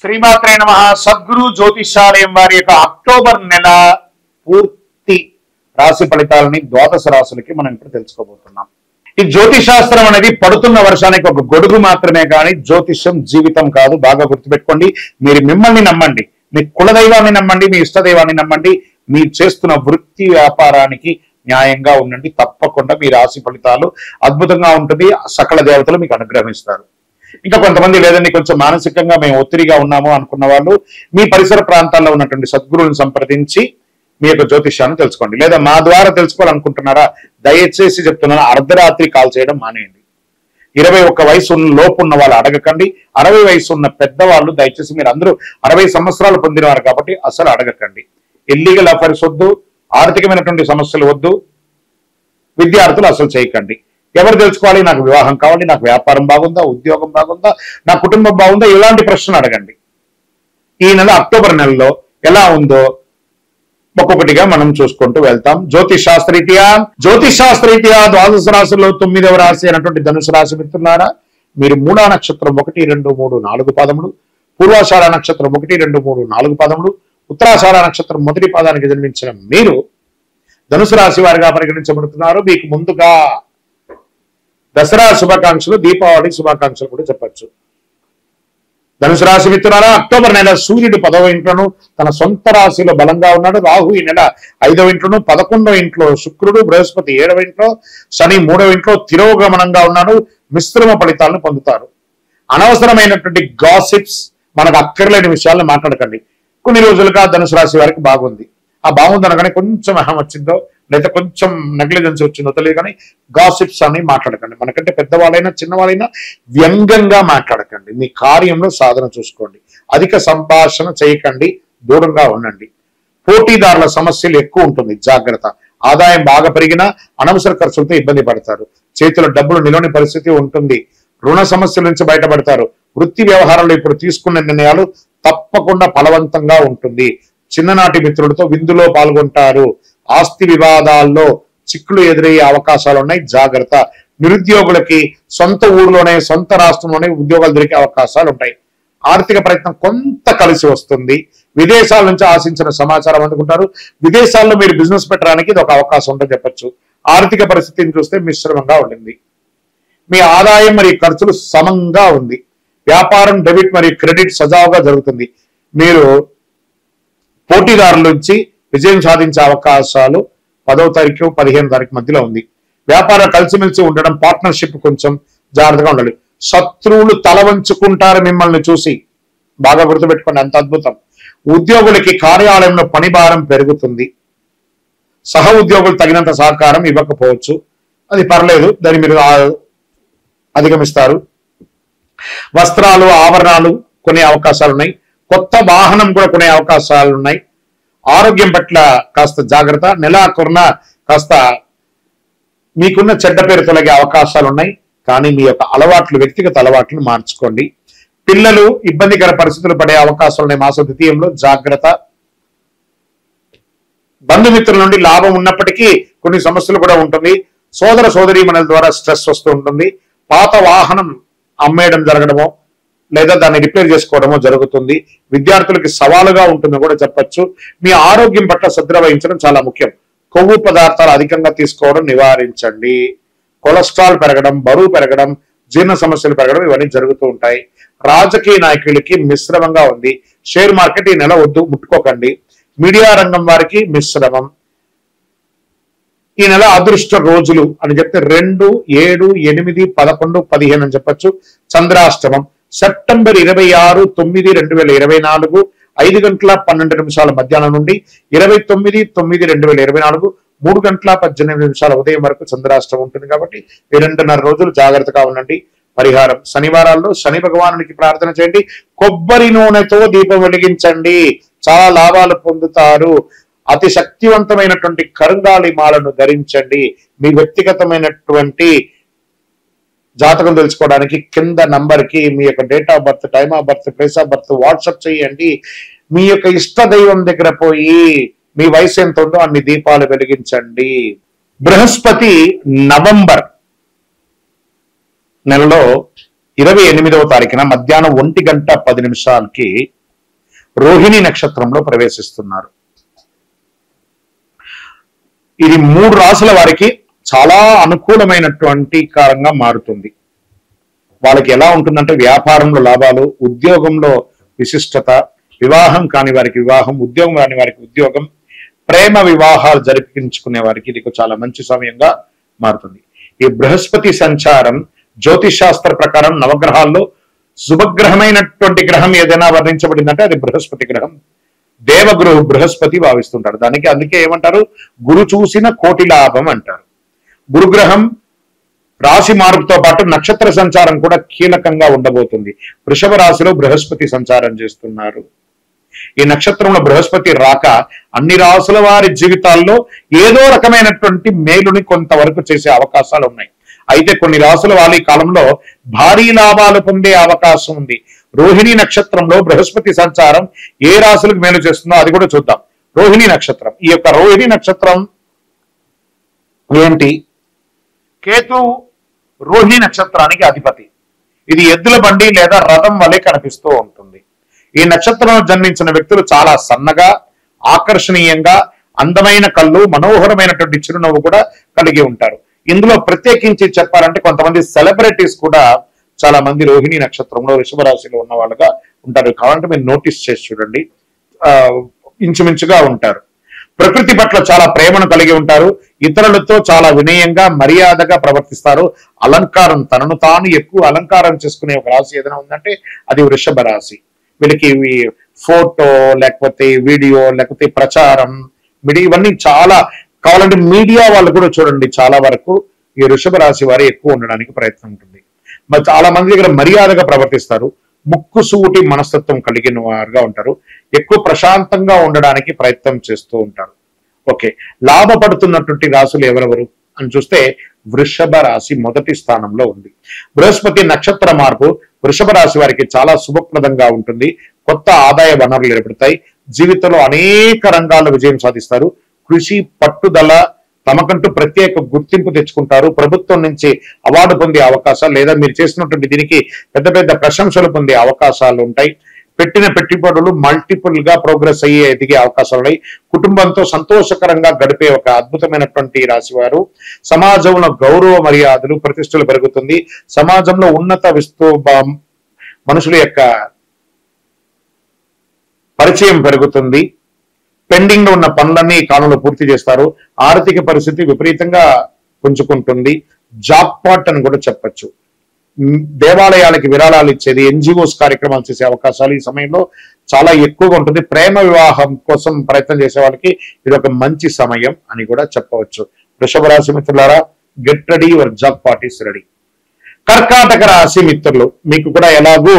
శ్రీమాత్రే నమ సద్గురు జ్యోతిషాలయం వారి యొక్క అక్టోబర్ నెల పూర్తి రాశి ఫలితాలని ద్వాదశ రాశులకి మనం ఇప్పుడు తెలుసుకోబోతున్నాం ఈ జ్యోతిషాస్త్రం అనేది పడుతున్న వర్షానికి ఒక గొడుగు మాత్రమే కానీ జ్యోతిషం జీవితం కాదు బాగా గుర్తుపెట్టుకోండి మీరు మిమ్మల్ని నమ్మండి మీ కులదైవాన్ని నమ్మండి మీ ఇష్టదైవాన్ని నమ్మండి మీరు చేస్తున్న వృత్తి వ్యాపారానికి న్యాయంగా ఉండండి తప్పకుండా మీ రాశి ఫలితాలు అద్భుతంగా ఉంటుంది సకల దేవతలు మీకు అనుగ్రహిస్తారు ఇంకా కొంతమంది లేదండి కొంచెం మానసికంగా మేము ఒత్తిడిగా ఉన్నాము అనుకున్న వాళ్ళు మీ పరిసర ప్రాంతాల్లో ఉన్నటువంటి సద్గురువుని సంప్రదించి మీ యొక్క జ్యోతిష్యాన్ని తెలుసుకోండి లేదా మా ద్వారా తెలుసుకోవాలనుకుంటున్నారా దయచేసి చెప్తున్నాను అర్ధరాత్రి కాల్ చేయడం మానేయండి ఇరవై ఒక్క వయసు ఉన్న లోపు ఉన్న వాళ్ళు అడగకండి అరవై వయసు ఉన్న పెద్దవాళ్ళు దయచేసి మీరు అందరూ అరవై సంవత్సరాలు పొందినవారు కాబట్టి అసలు అడగకండి ఇల్లీగల్ అఫైర్స్ వద్దు ఆర్థికమైనటువంటి సమస్యలు వద్దు విద్యార్థులు అసలు చేయకండి ఎవరు తెలుసుకోవాలి నాకు వివాహం కావాలి నాకు వ్యాపారం బాగుందా ఉద్యోగం బాగుందా నా కుటుంబం బాగుందా ఇలాంటి ప్రశ్నలు అడగండి ఈ నెల అక్టోబర్ నెలలో ఎలా ఉందో ఒక్కొక్కటిగా మనం చూసుకుంటూ వెళ్తాం జ్యోతిష్ శాస్త్రీత్యా జ్యోతిష్ శాస్త్రీత్యా ద్వాదశ రాశిలో తొమ్మిదవ రాశి అయినటువంటి ధనుసు రాశి మిత్రులారా మీరు మూడా నక్షత్రం ఒకటి రెండు మూడు నాలుగు పదములు పూర్వాషాఢ నక్షత్రం ఒకటి రెండు మూడు నాలుగు పదములు ఉత్తరాషాఢ నక్షత్రం మొదటి పాదానికి జన్మించిన మీరు ధనుసు రాశి వారిగా పరిగణించబడుతున్నారు మీకు ముందుగా దసరా శుభాకాంక్షలు దీపావళి శుభాకాంక్షలు కూడా చెప్పచ్చు ధనుసు రాశి మిత్రులారా అక్టోబర్ నెల సూర్యుడు పదవ ఇంట్లోను తన సొంత రాశిలో బలంగా ఉన్నాడు రాహు ఈ నెల ఐదవ ఇంట్లోను పదకొండవ ఇంట్లో శుక్రుడు బృహస్పతి ఏడవ ఇంట్లో శని మూడవ ఇంట్లో తిరోగమనంగా ఉన్నాడు మిశ్రమ ఫలితాలను పొందుతారు అనవసరమైనటువంటి గాసిప్స్ మనకు అక్కర్లేని విషయాలను మాట్లాడకండి కొన్ని రోజులుగా ధనుసు రాశి వారికి బాగుంది ఆ బాగుంది అనగానే కొంచెం అహం వచ్చిందో లేదా కొంచెం నెగ్లిజెన్స్ వచ్చిందో తెలియదు కానీ గాసిప్స్ అని మాట్లాడకండి మనకంటే పెద్దవాళ్ళైనా చిన్నవాళ్ళైనా వ్యంగ్యంగా మాట్లాడకండి మీ కార్యంలో సాధన చూసుకోండి అధిక సంభాషణ చేయకండి దూరంగా ఉండండి పోటీదారుల సమస్యలు ఎక్కువ ఉంటుంది జాగ్రత్త ఆదాయం బాగా పెరిగినా అనవసర ఖర్చులతో ఇబ్బంది పడతారు చేతిలో డబ్బులు నిలవని పరిస్థితి ఉంటుంది రుణ సమస్యల నుంచి బయటపడతారు వృత్తి వ్యవహారంలో ఇప్పుడు తీసుకున్న నిర్ణయాలు తప్పకుండా ఫలవంతంగా ఉంటుంది చిన్ననాటి మిత్రులతో విందులో పాల్గొంటారు ఆస్తి వివాదాల్లో చిక్కులు ఎదురయ్యే అవకాశాలు ఉన్నాయి జాగ్రత్త నిరుద్యోగులకి సొంత ఊర్లోనే సొంత రాష్ట్రంలోనే ఉద్యోగాలు దొరికే అవకాశాలు ఉంటాయి ఆర్థిక ప్రయత్నం కొంత కలిసి వస్తుంది విదేశాల నుంచి ఆశించిన సమాచారం అందుకుంటారు విదేశాల్లో మీరు బిజినెస్ పెట్టడానికి ఇది ఒక అవకాశం ఉంటుందని చెప్పొచ్చు ఆర్థిక పరిస్థితిని చూస్తే మిశ్రమంగా ఉండింది మీ ఆదాయం మరియు ఖర్చులు సమంగా ఉంది వ్యాపారం డెబిట్ మరియు క్రెడిట్ సజావుగా జరుగుతుంది మీరు పోటీదారుల నుంచి విజయం సాధించే అవకాశాలు పదవ తారీఖు పదిహేను తారీఖు మధ్యలో ఉంది వ్యాపారం కలిసిమెలిసి ఉండడం పార్ట్నర్షిప్ కొంచెం జాగ్రత్తగా ఉండాలి శత్రువులు తల వంచుకుంటారు మిమ్మల్ని చూసి బాగా గుర్తుపెట్టుకోండి అంత అద్భుతం ఉద్యోగులకి కార్యాలయంలో పని భారం పెరుగుతుంది సహ ఉద్యోగులు తగినంత సహకారం ఇవ్వకపోవచ్చు అది పర్లేదు దాన్ని మీరు ఆ- అధిగమిస్తారు వస్త్రాలు ఆభరణాలు కొనే అవకాశాలు ఉన్నాయి కొత్త వాహనం కూడా కొనే అవకాశాలు ఉన్నాయి ఆరోగ్యం పట్ల కాస్త జాగ్రత్త నెలాఖరున కాస్త మీకున్న చెడ్డ పేరు తొలగే అవకాశాలు ఉన్నాయి కానీ మీ యొక్క అలవాట్లు వ్యక్తిగత అలవాట్లు మార్చుకోండి పిల్లలు ఇబ్బందికర పరిస్థితులు పడే అవకాశాలు ఉన్నాయి మాస ద్వితీయంలో జాగ్రత్త బంధుమిత్రుల నుండి లాభం ఉన్నప్పటికీ కొన్ని సమస్యలు కూడా ఉంటుంది సోదర సోదరి మనల ద్వారా స్ట్రెస్ వస్తూ ఉంటుంది పాత వాహనం అమ్మేయడం జరగడమో లేదా దాన్ని రిపేర్ చేసుకోవడమో జరుగుతుంది విద్యార్థులకి సవాలుగా ఉంటుందని కూడా చెప్పొచ్చు మీ ఆరోగ్యం పట్ల శ్రద్ధ వహించడం చాలా ముఖ్యం కొవ్వు పదార్థాలు అధికంగా తీసుకోవడం నివారించండి కొలెస్ట్రాల్ పెరగడం బరువు పెరగడం జీర్ణ సమస్యలు పెరగడం ఇవన్నీ జరుగుతూ ఉంటాయి రాజకీయ నాయకులకి మిశ్రమంగా ఉంది షేర్ మార్కెట్ ఈ నెల వద్దు ముట్టుకోకండి మీడియా రంగం వారికి మిశ్రమం ఈ నెల అదృష్ట రోజులు అని చెప్తే రెండు ఏడు ఎనిమిది పదకొండు పదిహేను అని చెప్పొచ్చు చంద్రాష్టమం సెప్టెంబర్ ఇరవై ఆరు తొమ్మిది రెండు వేల ఇరవై నాలుగు ఐదు గంటల పన్నెండు నిమిషాల మధ్యాహ్నం నుండి ఇరవై తొమ్మిది తొమ్మిది రెండు వేల ఇరవై నాలుగు మూడు గంటల పద్దెనిమిది నిమిషాల ఉదయం వరకు చంద్రాష్టమం ఉంటుంది కాబట్టి ఈ రెండున్నర రోజులు జాగ్రత్తగా ఉండండి పరిహారం శనివారాల్లో శని భగవానునికి ప్రార్థన చేయండి కొబ్బరి నూనెతో దీపం వెలిగించండి చాలా లాభాలు పొందుతారు అతి శక్తివంతమైనటువంటి కరుంగాలి మాలను ధరించండి మీ వ్యక్తిగతమైనటువంటి జాతకం తెలుసుకోవడానికి కింద నంబర్ కి మీ యొక్క date of birth time of birth place of birth WhatsApp చేయండి మీ యొక్క ఇష్ట దైవం దగ్గర పోయి మీ వయసు ఎంత ఉందో అన్ని దీపాలు వెలిగించండి బృహస్పతి నవంబర్ నెలలో ఇరవై ఎనిమిదవ తారీఖున మధ్యాహ్నం ఒంటి గంట పది నిమిషాలకి రోహిణి నక్షత్రంలో ప్రవేశిస్తున్నారు ఇది మూడు రాసుల వారికి చాలా అనుకూలమైనటువంటి కారంగా మారుతుంది వాళ్ళకి ఎలా ఉంటుందంటే వ్యాపారంలో లాభాలు ఉద్యోగంలో విశిష్టత వివాహం కాని వారికి వివాహం ఉద్యోగం కాని వారికి ఉద్యోగం ప్రేమ వివాహాలు జరిపించుకునే వారికి ఇది ఒక చాలా మంచి సమయంగా మారుతుంది ఈ బృహస్పతి సంచారం జ్యోతిష్ శాస్త్ర ప్రకారం నవగ్రహాల్లో శుభగ్రహమైనటువంటి గ్రహం ఏదైనా వర్ణించబడిందంటే అది బృహస్పతి గ్రహం దేవగురు బృహస్పతి భావిస్తుంటాడు దానికి అందుకే ఏమంటారు గురు చూసిన కోటి లాభం అంటారు గురుగ్రహం రాశి మార్పుతో పాటు నక్షత్ర సంచారం కూడా కీలకంగా ఉండబోతుంది వృషభ రాశిలో బృహస్పతి సంచారం చేస్తున్నారు ఈ నక్షత్రంలో బృహస్పతి రాక అన్ని రాసుల వారి జీవితాల్లో ఏదో రకమైనటువంటి మేలుని కొంతవరకు చేసే అవకాశాలు ఉన్నాయి అయితే కొన్ని రాసుల వాళ్ళ ఈ కాలంలో భారీ లాభాలు పొందే అవకాశం ఉంది రోహిణి నక్షత్రంలో బృహస్పతి సంచారం ఏ రాశులకు మేలు చేస్తుందో అది కూడా చూద్దాం రోహిణి నక్షత్రం ఈ యొక్క రోహిణి నక్షత్రం ఏంటి కేతు రోహిణి నక్షత్రానికి అధిపతి ఇది ఎద్దుల బండి లేదా రథం వలె కనిపిస్తూ ఉంటుంది ఈ నక్షత్రంలో జన్మించిన వ్యక్తులు చాలా సన్నగా ఆకర్షణీయంగా అందమైన కళ్ళు మనోహరమైనటువంటి చిరునవ్వు కూడా కలిగి ఉంటారు ఇందులో ప్రత్యేకించి చెప్పాలంటే కొంతమంది సెలబ్రిటీస్ కూడా చాలా మంది రోహిణి నక్షత్రంలో వృషభ రాశిలో ఉన్న వాళ్ళుగా ఉంటారు కావాలంటే మీరు నోటీస్ చేసి చూడండి ఆ, ఇంచుమించుగా ఉంటారు ప్రకృతి పట్ల చాలా ప్రేమను కలిగి ఉంటారు ఇతరులతో చాలా వినయంగా మర్యాదగా ప్రవర్తిస్తారు అలంకారం తనను తాను ఎక్కువ అలంకారం చేసుకునే ఒక రాశి ఏదైనా ఉందంటే అది వృషభ రాశి వీళ్ళకి ఇవి ఫోటో లేకపోతే వీడియో లేకపోతే ప్రచారం మీడియా ఇవన్నీ చాలా కావాలంటే మీడియా వాళ్ళు కూడా చూడండి చాలా వరకు ఈ వృషభ రాశి వారు ఎక్కువ ఉండడానికి ప్రయత్నం ఉంటుంది మరి చాలా మంది దగ్గర మర్యాదగా ప్రవర్తిస్తారు ముక్కు సూటి మనస్తత్వం కలిగిన వారుగా ఉంటారు ఎక్కువ ప్రశాంతంగా ఉండడానికి ప్రయత్నం చేస్తూ ఉంటారు ఓకే లాభపడుతున్నటువంటి రాశులు ఎవరెవరు అని చూస్తే వృషభ రాశి మొదటి స్థానంలో ఉంది బృహస్పతి నక్షత్ర మార్పు వృషభ రాశి వారికి చాలా శుభప్రదంగా ఉంటుంది కొత్త ఆదాయ వనరులు ఏర్పడతాయి జీవితంలో అనేక రంగాల్లో విజయం సాధిస్తారు కృషి పట్టుదల తమకంటూ ప్రత్యేక గుర్తింపు తెచ్చుకుంటారు ప్రభుత్వం నుంచి అవార్డు పొందే అవకాశాలు లేదా మీరు చేసినటువంటి దీనికి పెద్ద పెద్ద ప్రశంసలు పొందే అవకాశాలు ఉంటాయి పెట్టిన పెట్టుబడులు మల్టిపుల్ గా ప్రోగ్రెస్ అయ్యే ఎదిగే అవకాశాలు ఉన్నాయి కుటుంబంతో సంతోషకరంగా గడిపే ఒక అద్భుతమైనటువంటి రాశి వారు సమాజంలో గౌరవ మర్యాదలు ప్రతిష్టలు పెరుగుతుంది సమాజంలో ఉన్నత విస్తూ బ- మనుషుల యొక్క పరిచయం పెరుగుతుంది పెండింగ్ లో ఉన్న పనులన్నీ ఈ కాలంలో పూర్తి చేస్తారు ఆర్థిక పరిస్థితి విపరీతంగా పుంజుకుంటుంది జాబ్ పాట్ అని కూడా చెప్పొచ్చు మ్, దేవాలయాలకి విరాళాలు ఇచ్చేది ఎన్జిఓస్ కార్యక్రమాలు చేసే అవకాశాలు ఈ సమయంలో చాలా ఎక్కువగా ఉంటుంది ప్రేమ వివాహం కోసం ప్రయత్నం చేసే వాళ్ళకి ఇది ఒక మంచి సమయం అని కూడా చెప్పవచ్చు వృషభ రాశి మిత్రులారా get ready your job parties ready కర్కాటక రాశి మిత్రులు మీకు కూడా ఎలాగూ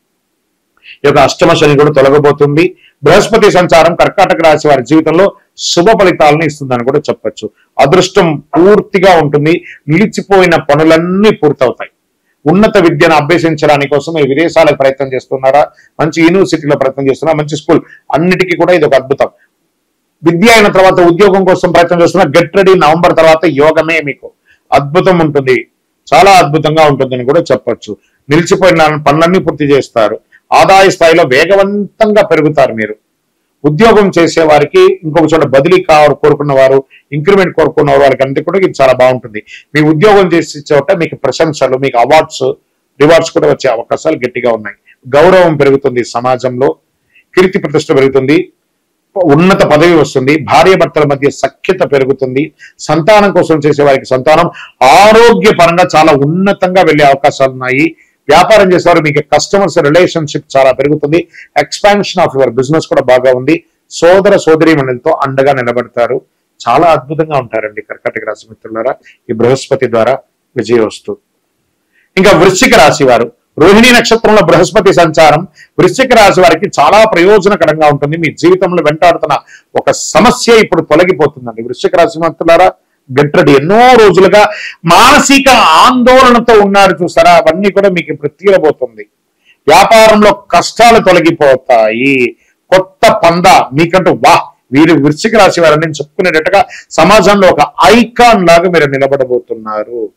ఈ యొక్క అష్టమ శని కూడా తొలగబోతుంది బృహస్పతి సంచారం కర్కాటక రాశి వారి జీవితంలో శుభ ఫలితాలను ఇస్తుందని కూడా చెప్పొచ్చు అదృష్టం పూర్తిగా ఉంటుంది నిలిచిపోయిన పనులన్నీ పూర్తవుతాయి ఉన్నత విద్యను అభ్యసించడానికి కోసం మీరు విదేశాలకు ప్రయత్నం చేస్తున్నారా మంచి యూనివర్సిటీలో ప్రయత్నం చేస్తున్నారా మంచి స్కూల్ అన్నిటికీ కూడా ఇది ఒక అద్భుతం విద్య అయిన తర్వాత ఉద్యోగం కోసం ప్రయత్నం చేస్తున్నా గెట్ రెడీ నవంబర్ తర్వాత యోగమే మీకు అద్భుతం ఉంటుంది చాలా అద్భుతంగా ఉంటుందని కూడా చెప్పొచ్చు నిలిచిపోయిన పనులన్నీ పూర్తి చేస్తారు ఆదాయ స్థాయిలో వేగవంతంగా పెరుగుతారు మీరు ఉద్యోగం చేసే వారికి ఇంకొక చోట బదిలీ కావాలి కోరుకున్న వారు ఇంక్రిమెంట్ కోరుకున్న వారికి అంతే కూడా ఇది చాలా బాగుంటుంది మీ ఉద్యోగం చేసే చోట మీకు ప్రశంసలు మీకు అవార్డ్స్ రివార్డ్స్ కూడా వచ్చే అవకాశాలు గట్టిగా ఉన్నాయి గౌరవం పెరుగుతుంది సమాజంలో కీర్తి ప్రతిష్ట పెరుగుతుంది ఉన్నత పదవి వస్తుంది భార్య భర్తల మధ్య సఖ్యత పెరుగుతుంది సంతానం కోసం చేసే వారికి సంతానం ఆరోగ్యపరంగా చాలా ఉన్నతంగా వెళ్ళే అవకాశాలు ఉన్నాయి వ్యాపారం చేసేవారు మీకు కస్టమర్స్ రిలేషన్షిప్ చాలా పెరుగుతుంది ఎక్స్పాన్షన్ ఆఫ్ యువర్ బిజినెస్ కూడా బాగా ఉంది సోదర సోదరి మండలితో అండగా నిలబడతారు చాలా అద్భుతంగా ఉంటారండి కర్కాటక రాశి మిత్రులారా ఈ బృహస్పతి ద్వారా విజయ వస్తూ ఇంకా వృశ్చిక రాశి వారు రోహిణి నక్షత్రంలో బృహస్పతి సంచారం వృశ్చిక రాశి వారికి చాలా ప్రయోజనకరంగా ఉంటుంది మీ జీవితంలో వెంటాడుతున్న ఒక సమస్య ఇప్పుడు తొలగిపోతుందండి వృశ్చిక రాశి మంత్రులారా గట్రడి ఎన్నో రోజులుగా మానసిక ఆందోళనతో ఉన్నారు చూసారా అవన్నీ కూడా మీకు ఇప్పుడు తీరబోతుంది వ్యాపారంలో కష్టాలు తొలగిపోతాయి కొత్త పంద మీకంటూ వా వీరు వృశ్చిక రాశి వారని చెప్పుకునేటట్టుగా సమాజంలో ఒక ఐకాన్ లాగా మీరు నిలబడబోతున్నారు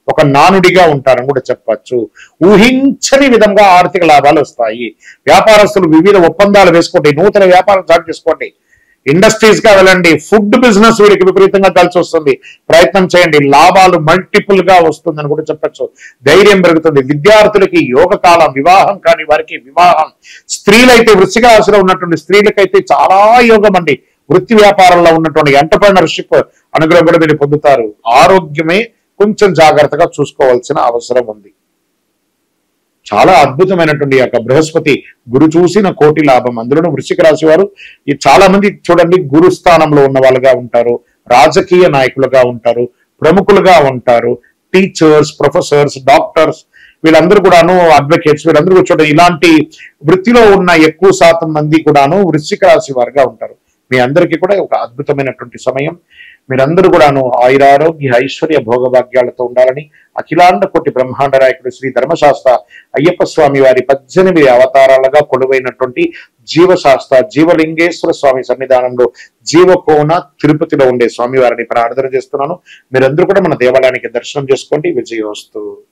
ఒక నానుడిగా ఉంటారని కూడా చెప్పచ్చు ఊహించని విధంగా ఆర్థిక లాభాలు వస్తాయి వ్యాపారస్తులు వివిధ ఒప్పందాలు వేసుకోండి నూతన వ్యాపారం స్టార్ట్ చేసుకోండి ఇండస్ట్రీస్ గా వెళ్ళండి ఫుడ్ బిజినెస్ వీరికి విపరీతంగా కలిసి వస్తుంది ప్రయత్నం చేయండి లాభాలు మల్టిపుల్ గా వస్తుందని కూడా చెప్పొచ్చు ధైర్యం పెరుగుతుంది విద్యార్థులకి యోగ కాలం వివాహం కాని వారికి వివాహం స్త్రీలైతే వృశ్చిక రాశిలో ఉన్నటువంటి స్త్రీలకైతే చాలా యోగం అండి వృత్తి వ్యాపారంలో ఉన్నటువంటి ఎంటర్ప్రినర్షిప్ అనుగ్రహం కూడా మీరు పొందుతారు ఆరోగ్యమే కొంచెం జాగ్రత్తగా చూసుకోవాల్సిన అవసరం ఉంది చాలా అద్భుతమైనటువంటి యొక్క బృహస్పతి గురు చూసిన కోటి లాభం అందులోనూ వృశ్చిక రాశి వారు ఈ చాలా మంది చూడండి గురు స్థానంలో ఉన్న వాళ్ళుగా ఉంటారు రాజకీయ నాయకులుగా ఉంటారు ప్రముఖులుగా ఉంటారు టీచర్స్ ప్రొఫెసర్స్ డాక్టర్స్ వీళ్ళందరూ కూడాను అడ్వకేట్స్ వీళ్ళందరూ కూడా చూడండి ఇలాంటి వృత్తిలో ఉన్న ఎక్కువ శాతం మంది కూడాను వృశ్చిక రాశి వారుగా ఉంటారు మీ అందరికీ కూడా ఒక అద్భుతమైనటువంటి సమయం మీరందరూ కూడాను ఆయురారోగ్య ఐశ్వర్య భోగభాగ్యాలతో ఉండాలని అఖిలాండ కోటి బ్రహ్మాండ నాయకుడు శ్రీ ధర్మశాస్త్ర అయ్యప్ప స్వామి వారి పద్దెనిమిది అవతారాలుగా కొలువైనటువంటి జీవశాస్త్ర జీవలింగేశ్వర స్వామి సన్నిధానంలో జీవకోన తిరుపతిలో ఉండే స్వామి వారిని ప్రార్థన చేస్తున్నాను మీరందరూ కూడా మన దేవాలయానికి దర్శనం చేసుకోండి విజయోస్తు